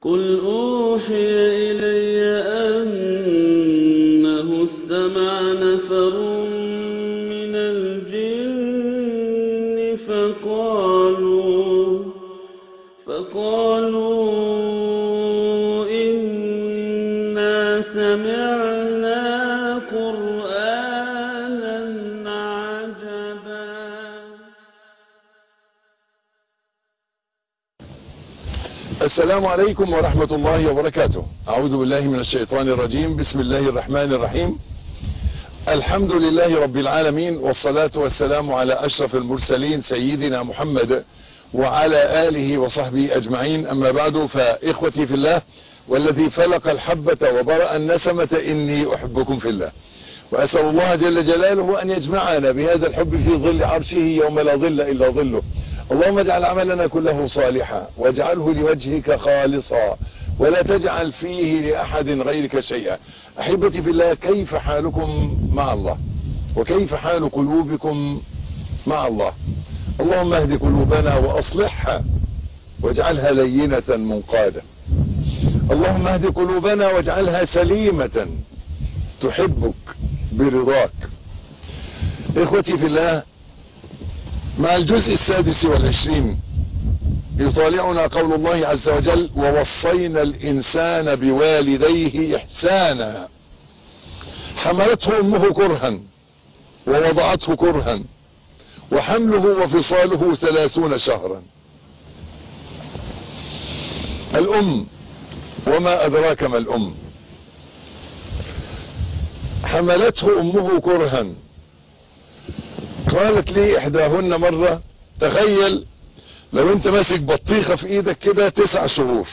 قل أوحي إلي أنه استمع نفر من الجن فقالوا فقالوا إنا سمعنا قرآنا عجبا السلام عليكم ورحمة الله وبركاته أعوذ بالله من الشيطان الرجيم بسم الله الرحمن الرحيم الحمد لله رب العالمين والصلاة والسلام على أشرف المرسلين سيدنا محمد وعلى آله وصحبه أجمعين أما بعد فإخوتي في الله والذي فلق الحبة وبرأ النسمة إني أحبكم في الله وأسأل الله جل جلاله أن يجمعنا بهذا الحب في ظل عرشه يوم لا ظل إلا ظله اللهم اجعل عملنا كله صالحا واجعله لوجهك خالصا ولا تجعل فيه لأحد غيرك شيئا أحبتي في الله كيف حالكم مع الله وكيف حال قلوبكم مع الله اللهم اهد قلوبنا وأصلحها واجعلها لينة منقادة اللهم اهد قلوبنا واجعلها سليمة تحبك برضاك اخوتي في الله مع الجزء السادس والعشرين يطالعنا قول الله عز وجل ووصينا الإنسان بوالديه إحسانا حملته أمه كرها ووضعته كرها وحمله وفصاله ثلاثون شهرا الأم وما أدراك ما الأم حملته أمه كرها قالت لي إحداهن مرة تخيل لو انت ماسك بطيخة في ايدك كده تسع شهور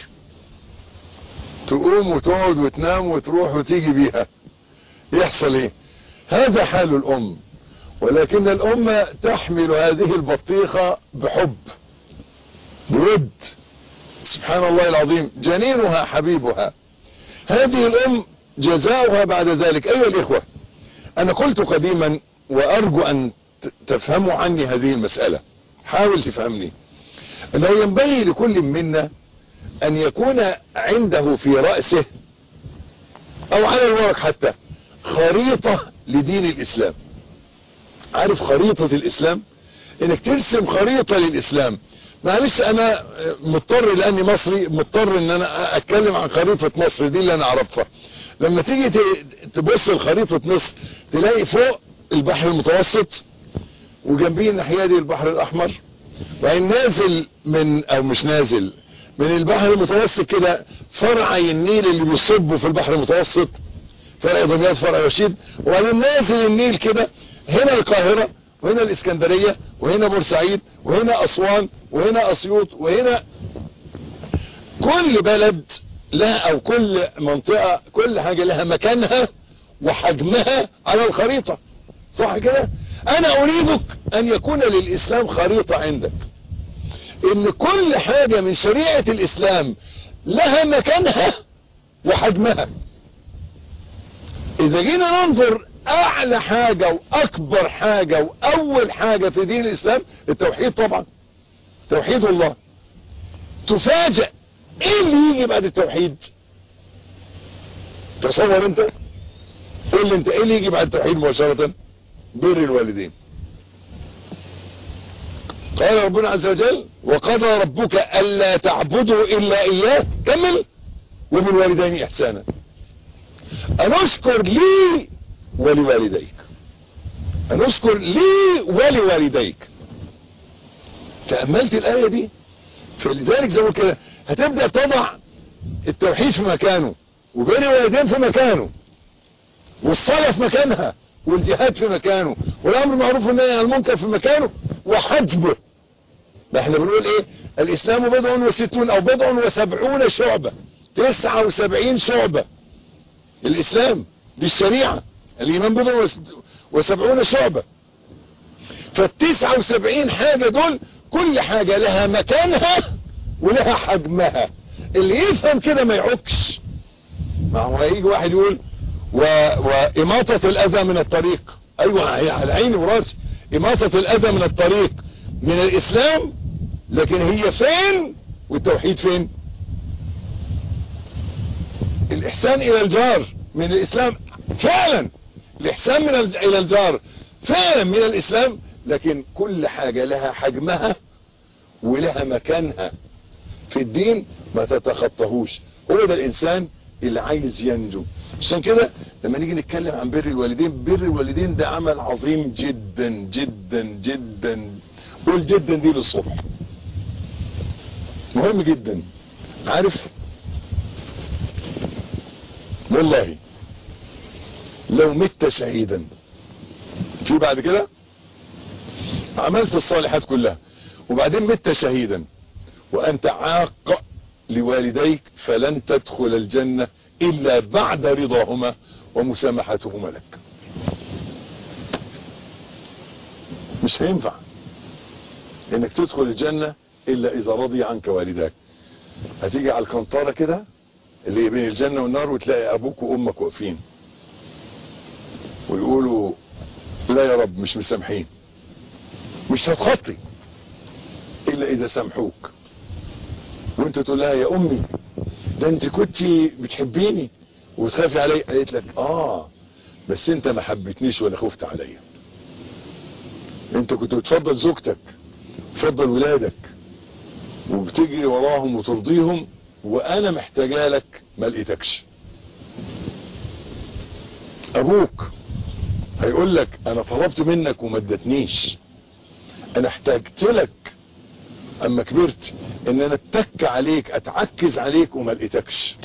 تقوم وتقعد وتنام وتروح وتيجي بيها يحصل ايه هذا حال الام ولكن الام تحمل هذه البطيخة بحب بود سبحان الله العظيم جنينها حبيبها هذه الام جزاؤها بعد ذلك ايها الاخوة انا قلت قديما وارجو ان تفهموا عني هذه المسألة حاول تفهمني انه ينبغي لكل منا ان يكون عنده في رأسه او على الورق حتى خريطة لدين الاسلام عارف خريطة الاسلام انك ترسم خريطة للاسلام معلش انا مضطر لاني مصري مضطر ان انا اتكلم عن خريطة مصر دي اللي انا اعرفها لما تيجي تبص لخريطة مصر تلاقي فوق البحر المتوسط وجنبيه الناحيه دي البحر الاحمر وبعدين نازل من او مش نازل من البحر المتوسط كده فرعي النيل اللي بيصبوا في البحر المتوسط فرع دمياط فرع رشيد وبعدين نازل النيل كده هنا القاهرة وهنا الاسكندرية وهنا بورسعيد وهنا اسوان وهنا اسيوط وهنا كل بلد لها او كل منطقة كل حاجة لها مكانها وحجمها على الخريطة صح كده انا اريدك ان يكون للاسلام خريطة عندك ان كل حاجة من شريعة الاسلام لها مكانها وحجمها اذا جينا ننظر اعلى حاجة واكبر حاجة واول حاجة في دين الاسلام التوحيد طبعا توحيد الله تفاجأ ايه اللي يجي بعد التوحيد تصور انت قول لي انت ايه اللي يجي بعد التوحيد مباشرة بر الوالدين قال ربنا عز وجل وقضى ربك ألا تعبدوا إلا إياه كمل وبالوالدين إحسانا أنشكر لي ولوالديك أنشكر لي ولوالديك تأملت الآية دي فلذلك زي ما كده هتبدأ تضع التوحيد في مكانه وبين الوالدين في مكانه والصلاة في مكانها والجهاد في مكانه والامر معروف والنهي عن المنكر في مكانه وحجبه ده احنا بنقول ايه الاسلام بضع وستون او بضع وسبعون شعبة تسعة وسبعين شعبة الاسلام دي الشريعة الايمان بضع وسبعون شعبة فالتسعة وسبعين حاجة دول كل حاجة لها مكانها ولها حجمها اللي يفهم كده ما يعكش ما هو هيجي واحد يقول و... وإماطة الأذى من الطريق أيوة على عيني وراسي إماطة الأذى من الطريق من الإسلام لكن هي فين والتوحيد فين الاحسان الى الجار من الاسلام فعلا الاحسان من الج- الى الجار فعلا من الاسلام لكن كل حاجة لها حجمها ولها مكانها في الدين ما تتخطاهوش هو ده الانسان اللي عايز ينجو عشان كده لما نيجي نتكلم عن بر الوالدين بر الوالدين ده عمل عظيم جدا جدا جدا قول جدا دي للصبح مهم جدا عارف والله لو مت شهيدا في بعد كده عملت الصالحات كلها وبعدين مت شهيدا وانت عاق لوالديك فلن تدخل الجنة الا بعد رضاهما ومسامحتهما لك مش هينفع انك تدخل الجنة الا اذا رضي عنك والداك هتيجي على القنطرة كده اللي هي بين الجنة والنار وتلاقي ابوك وامك واقفين ويقولوا لا يا رب مش مسامحين مش هتخطي الا اذا سامحوك وانت تقول لها يا امي ده انت كنت بتحبيني وتخافي علي قالت لك اه بس انت ما حبيتنيش ولا خفت عليا انت كنت بتفضل زوجتك تفضل ولادك وبتجري وراهم وترضيهم وانا محتاجه لك ما لقيتكش ابوك هيقول لك انا طلبت منك وما ادتنيش انا احتاجت لك اما كبرت ان انا اتك عليك اتعكز عليك وما لقيتكش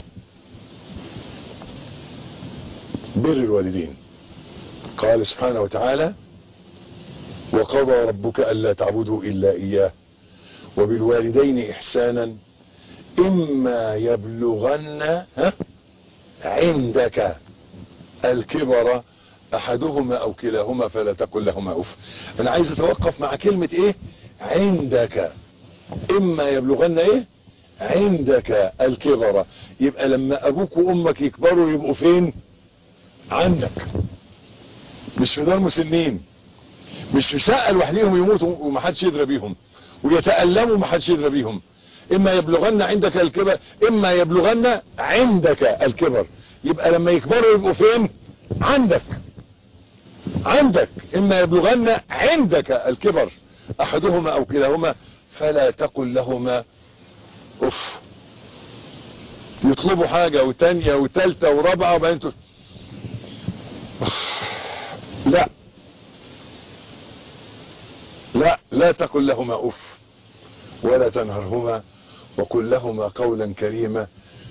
بر الوالدين قال سبحانه وتعالى وقضى ربك الا تعبدوا الا اياه وبالوالدين احسانا اما يبلغن ها عندك الكبر احدهما او كلاهما فلا تقل لهما اف انا عايز اتوقف مع كلمة ايه عندك اما يبلغن ايه عندك الكبر يبقى لما ابوك وامك يكبروا يبقوا فين عندك مش في دار مسنين مش في شقة لوحديهم يموتوا ومحدش يدرى بيهم ويتألموا ومحدش يدرى بيهم اما يبلغن عندك الكبر اما يبلغن عندك الكبر يبقى لما يكبروا يبقوا فين عندك عندك اما يبلغن عندك الكبر احدهما او كلاهما فلا تقل لهما اف يطلبوا حاجة وتانية وتالتة ورابعة وبعدين تقول لا لا لا تقل لهما اف ولا تنهرهما وقل لهما قولا كريما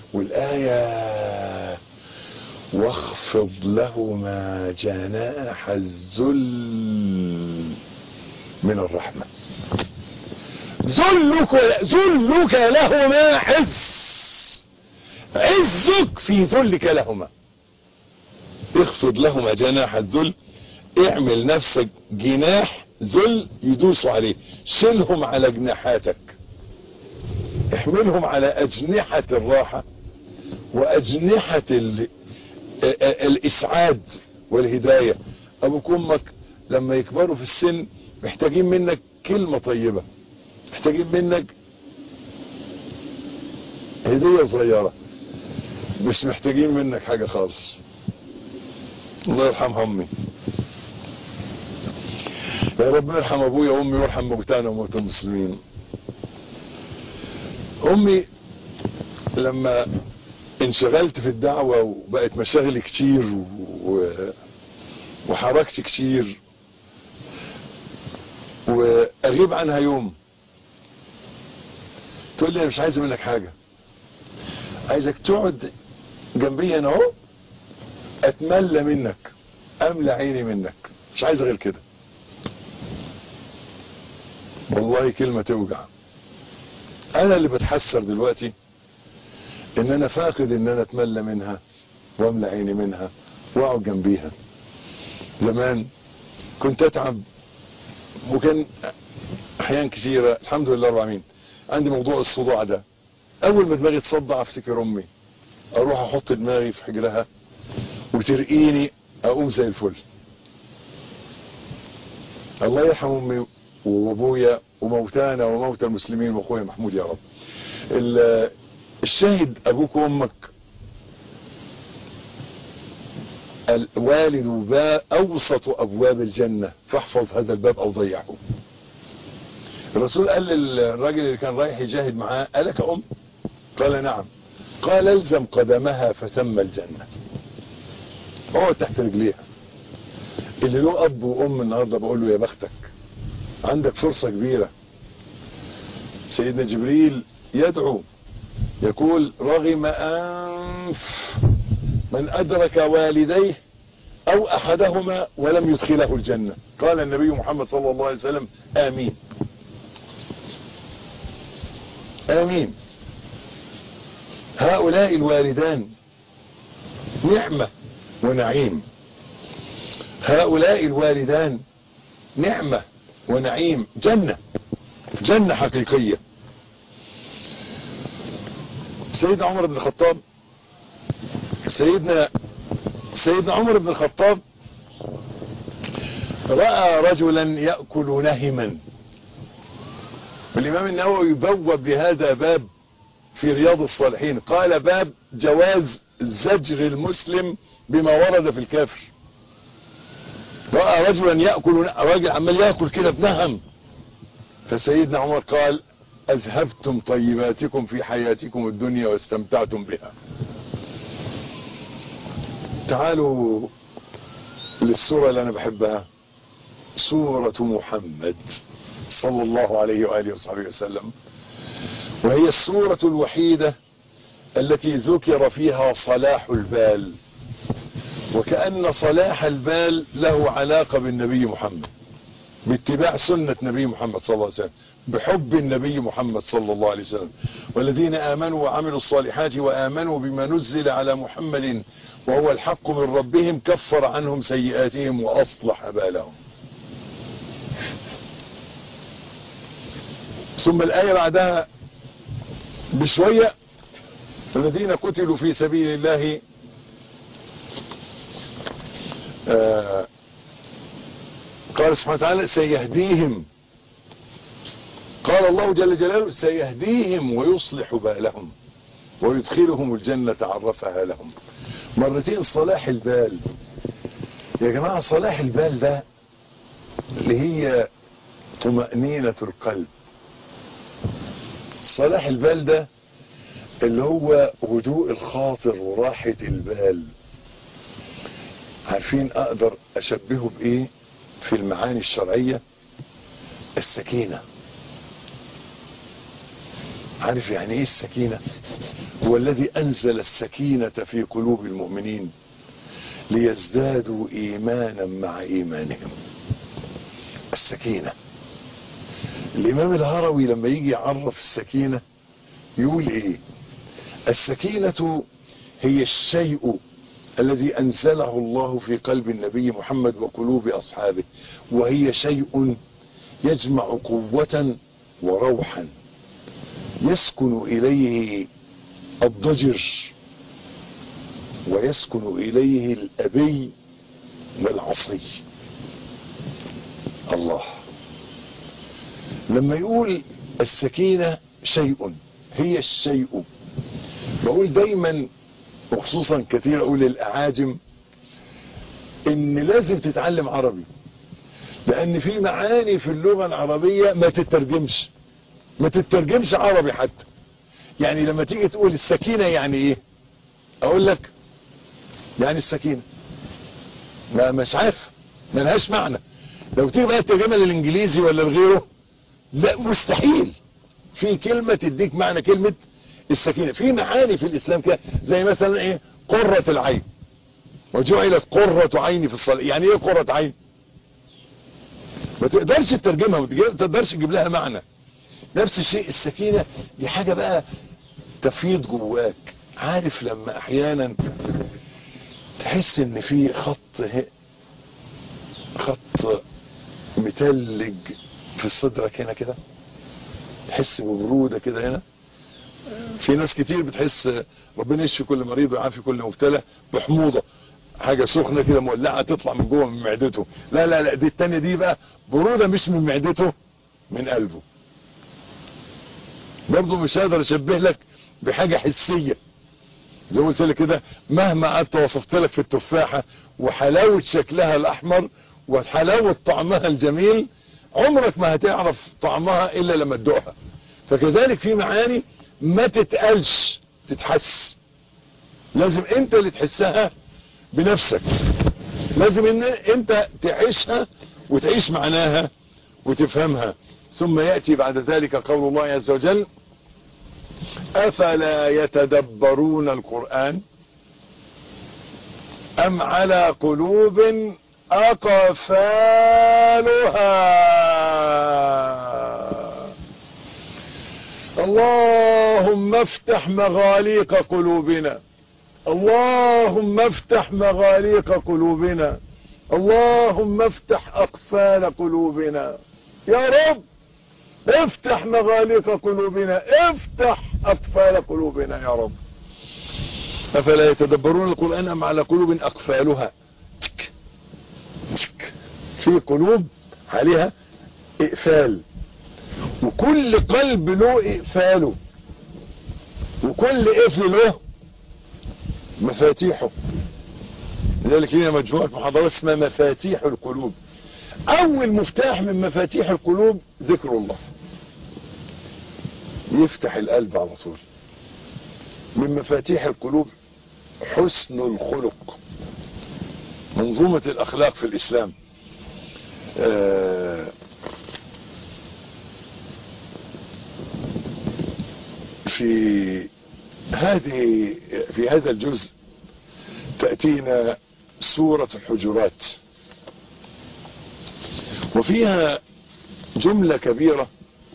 والآية واخفض لهما جناح الذل من الرحمة ذلك ذلك لهما عز عزك في ذلك لهما اخفض لهما جناح الذل اعمل نفسك جناح ذل يدوسوا عليه شيلهم على جناحاتك احملهم على اجنحة الراحة واجنحة ال... الاسعاد والهداية ابوك وامك لما يكبروا في السن محتاجين منك كلمة طيبة محتاجين منك هدية صغيرة مش محتاجين منك حاجة خالص الله يرحمها امي يا رب ارحم ابويا وامي وارحم موتانا وموتى المسلمين امي لما انشغلت في الدعوة وبقت مشاغلي كتير و... وحركت كتير واغيب عنها يوم تقول لي انا مش عايز منك حاجة عايزك تقعد جنبي انا اهو اتملى منك املى عيني منك مش عايز غير كده والله كلمة توجع انا اللي بتحسر دلوقتي ان انا فاقد ان انا اتملى منها واملى عيني منها واقعد جنبيها زمان كنت اتعب وكان احيان كثيرة الحمد لله رب العالمين عندي موضوع الصداع ده اول ما دماغي تصدع افتكر امي اروح احط دماغي في حجرها وترقيني اقوم زي الفل الله يرحم امي وابويا وموتانا وموتى المسلمين واخويا محمود يا رب الشاهد ابوك وامك الوالد باب اوسط ابواب الجنة فاحفظ هذا الباب او ضيعه الرسول قال للراجل اللي كان رايح يجاهد معاه ألك أم قال نعم قال الزم قدمها فثم الجنة هو تحت رجليها اللي له أب وأم النهاردة بقول له يا بختك عندك فرصة كبيرة سيدنا جبريل يدعو يقول رغم أنف من أدرك والديه أو أحدهما ولم يدخله الجنة قال النبي محمد صلى الله عليه وسلم آمين آمين هؤلاء الوالدان نعمة ونعيم هؤلاء الوالدان نعمة ونعيم جنة جنة حقيقية سيدنا عمر بن الخطاب سيدنا سيدنا عمر بن الخطاب رأى رجلا يأكل نهما الإمام النووي بوب بهذا باب في رياض الصالحين قال باب جواز زجر المسلم بما ورد في الكافر رأى رجلا يأكل راجل عمال يأكل كده بنهم فسيدنا عمر قال أذهبتم طيباتكم في حياتكم الدنيا واستمتعتم بها تعالوا للسورة اللي أنا بحبها سورة محمد صلى الله عليه وآله وصحبه وسلم وهي السورة الوحيدة التي ذكر فيها صلاح البال وكأن صلاح البال له علاقة بالنبي محمد باتباع سنة نبي محمد صلى الله عليه وسلم بحب النبي محمد صلى الله عليه وسلم والذين آمنوا وعملوا الصالحات وآمنوا بما نزل على محمد وهو الحق من ربهم كفر عنهم سيئاتهم وأصلح بالهم ثم الآية بعدها بشوية الذين قتلوا في سبيل الله آه قال سبحانه وتعالى سيهديهم قال الله جل جلاله سيهديهم ويصلح بالهم ويدخلهم الجنة عرفها لهم مرتين صلاح البال يا جماعة صلاح البال ده اللي هي طمأنينة القلب صلاح البال ده اللي هو هدوء الخاطر وراحة البال عارفين اقدر اشبهه بايه في المعاني الشرعية السكينة عارف يعني ايه السكينة هو الذي انزل السكينة في قلوب المؤمنين ليزدادوا ايمانا مع ايمانهم السكينة الامام الهروي لما يجي يعرف السكينة يقول ايه السكينة هي الشيء الذي أنزله الله في قلب النبي محمد وقلوب أصحابه وهي شيء يجمع قوة وروحا يسكن إليه الضجر ويسكن إليه الأبي والعصي الله لما يقول السكينة شيء هي الشيء بقول دايما وخصوصا كثير اقول للاعاجم ان لازم تتعلم عربي لان في معاني في اللغة العربية ما تترجمش ما تترجمش عربي حتى يعني لما تيجي تقول السكينة يعني ايه اقول لك يعني السكينة ما مش عارف ما لهاش معنى لو تيجي بقى الترجمة للانجليزي ولا لغيره لا مستحيل في كلمة تديك معنى كلمة السكينة في معاني في الاسلام كده زي مثلا ايه قرة العين وجعلت قرة عيني في الصلاة يعني ايه قرة عين ما تقدرش تترجمها ما تقدرش تجيب لها معنى نفس الشيء السكينة دي حاجة بقى تفيض جواك عارف لما احيانا تحس ان في خط خط متلج في صدرك هنا كده تحس ببرودة كده هنا في ناس كتير بتحس ربنا يشفي كل مريض ويعافي كل مبتلى بحموضة حاجة سخنة كده مولعة تطلع من جوه من معدته لا لا لا دي التانية دي بقى برودة مش من معدته من قلبه برضه مش هقدر اشبه لك بحاجة حسية زي ما قلت لك كده مهما قعدت وصفت لك في التفاحة وحلاوة شكلها الاحمر وحلاوة طعمها الجميل عمرك ما هتعرف طعمها الا لما تدوقها فكذلك في معاني ما تتقالش تتحس لازم انت اللي تحسها بنفسك لازم ان انت تعيشها وتعيش معناها وتفهمها ثم يأتي بعد ذلك قول الله عز وجل أفلا يتدبرون القرآن أم على قلوب أقفالها اللهم افتح مغاليق قلوبنا اللهم افتح مغاليق قلوبنا اللهم افتح أقفال قلوبنا يا رب افتح مغاليق قلوبنا افتح أقفال قلوبنا يا رب أفلا يتدبرون القرآن أم على قلوب أقفالها تك تك في قلوب عليها إقفال وكل قلب له إقفاله وكل قفل له مفاتيحه لذلك لنا مجموعة محاضرات اسمها مفاتيح القلوب أول مفتاح من مفاتيح القلوب ذكر الله يفتح القلب على طول من مفاتيح القلوب حسن الخلق منظومة الأخلاق في الإسلام آه في هذه في هذا الجزء تأتينا سورة الحجرات وفيها جملة كبيرة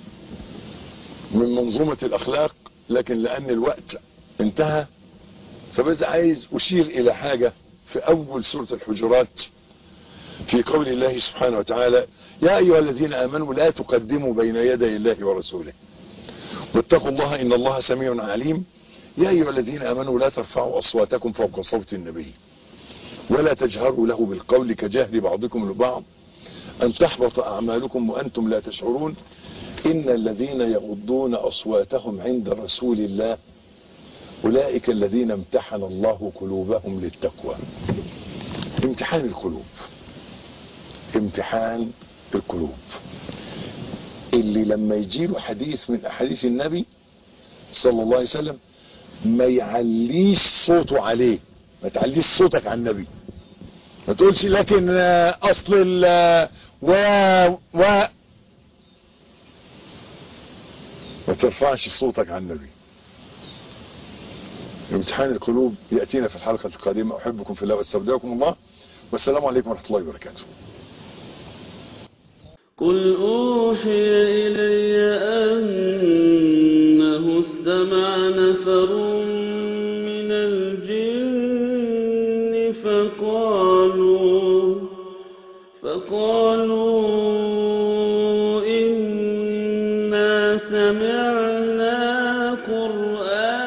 من منظومة الأخلاق لكن لأن الوقت انتهى فبس عايز أشير إلى حاجة في أول سورة الحجرات في قول الله سبحانه وتعالى يا أيها الذين آمنوا لا تقدموا بين يدي الله ورسوله واتقوا الله إن الله سميع عليم يا أيها الذين آمنوا لا ترفعوا أصواتكم فوق صوت النبي ولا تجهروا له بالقول كجهر بعضكم لبعض أن تحبط أعمالكم وأنتم لا تشعرون إن الذين يغضون أصواتهم عند رسول الله أولئك الذين امتحن الله قلوبهم للتقوى امتحان القلوب امتحان القلوب اللي لما يجيله حديث من أحاديث النبي صلى الله عليه وسلم ما يعليش صوته عليه ما تعليش صوتك على النبي ما تقولش لكن اصل ال و و ما ترفعش صوتك على النبي امتحان القلوب يأتينا في الحلقة القادمة أحبكم في الله واستودعكم الله والسلام عليكم ورحمة الله وبركاته قل أوحي إلي أنه استمع نفر من الجن فقالوا فقالوا إنا سمعنا قرآنا